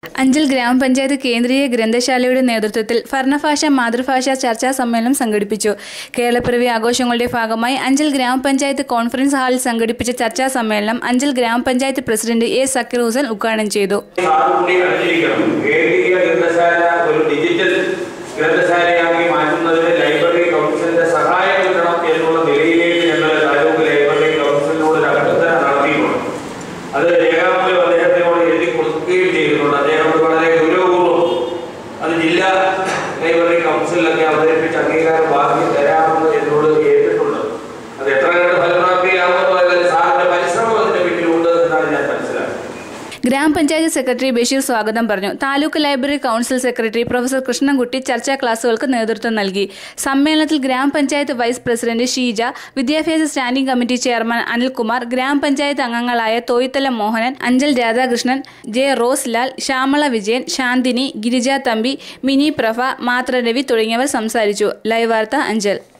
അഞ്ചൽ ഗ്രാമപഞ്ചായത്ത് കേന്ദ്രീയ ഗ്രന്ഥശാലയുടെ നേതൃത്വത്തിൽ ഭരണഭാഷ മാതൃഭാഷ ചർച്ചാ സമ്മേളനം സംഘടിപ്പിച്ചു കേരളപ്പിറവി ആഘോഷങ്ങളുടെ ഭാഗമായി അഞ്ചൽ ഗ്രാമപഞ്ചായത്ത് കോൺഫറൻസ് ഹാളിൽ സംഘടിപ്പിച്ച ചർച്ചാ സമ്മേളനം അഞ്ചൽ ഗ്രാമപഞ്ചായത്ത് പ്രസിഡന്റ് എ സക്കീർ ഹുസൈൻ ഉദ്ഘാടനം ചെയ്തു സാറുകൂടി അറിഞ്ഞിരിക്കണം കേന്ദ്രീയ ഗ്രന്ഥശാല ഒരു ഡിജിറ്റൽ ഗ്രന്ഥശാലയാക്കി മാറ്റുന്നതിന് ലൈബ്രറി കൗൺസിലിന്റെ സഹായം കിട്ടണം എന്നുള്ള നിലയിലേക്ക് ഞങ്ങൾ താലൂക്ക് ലൈബ്രറി കൗൺസിലിനോട് ഒരു അഭ്യർത്ഥന നടത്തിയിട്ടുണ്ട് അത് രേഖാമൂലം അദ്ദേഹത്തിനോട് എഴുതി കൊടുക്കുകയും ചെയ്തിട്ടുണ്ട് അദ്ദേഹം അത് വളരെ ഗൗരവപൂർവ്വം അത് ജില്ലാ ലൈബ്രറി കൗൺസിലൊക്കെ അവതരിപ്പിച്ച് അംഗീകാരം വാങ്ങി തരാമെന്ന് എന്നോട് ഏറ്റിട്ടുണ്ട് അത് എത്ര കണ്ട് ഫലപ്രാപ്തിയിലാവുമെന്ന് പറഞ്ഞാൽ സാറിന്റെ പരിശ്രമം അതിന്റെ പിന്നിലുണ്ട് എന്നാണ് ഞാൻ മനസ്സിലാക്കുന്നത് ഗ്രാമപഞ്ചായത്ത് സെക്രട്ടറി ബഷീർ സ്വാഗതം പറഞ്ഞു taluk library council secretary professor Krishnankutty ചർച്ചാ ക്ലാസുകൾക്ക് നേതൃത്വം നൽകി സമ്മേളനത്തിൽ ഗ്രാമപഞ്ചായത്ത് വൈസ് പ്രസിഡന്റ് ഷീജ വിദ്യാഭ്യാസ സ്റ്റാൻഡിംഗ് കമ്മിറ്റി ചെയർമാൻ അനിൽകുമാർ ഗ്രാമപഞ്ചായത്ത് അംഗങ്ങളായ തോയ്ത്തല മോഹനൻ അഞ്ചൽ രാധാകൃഷ്ണൻ ജെ റോസ് ലാൽ ശ്യാമള വിജയൻ ശാന്തിനി ഗിരിജ തമ്പി മിനി പ്രഭ മാത്ര രവി തുടങ്ങിയവർ സംസാരിച്ചു ലൈവ് വാർത്ത അഞ്ചൽ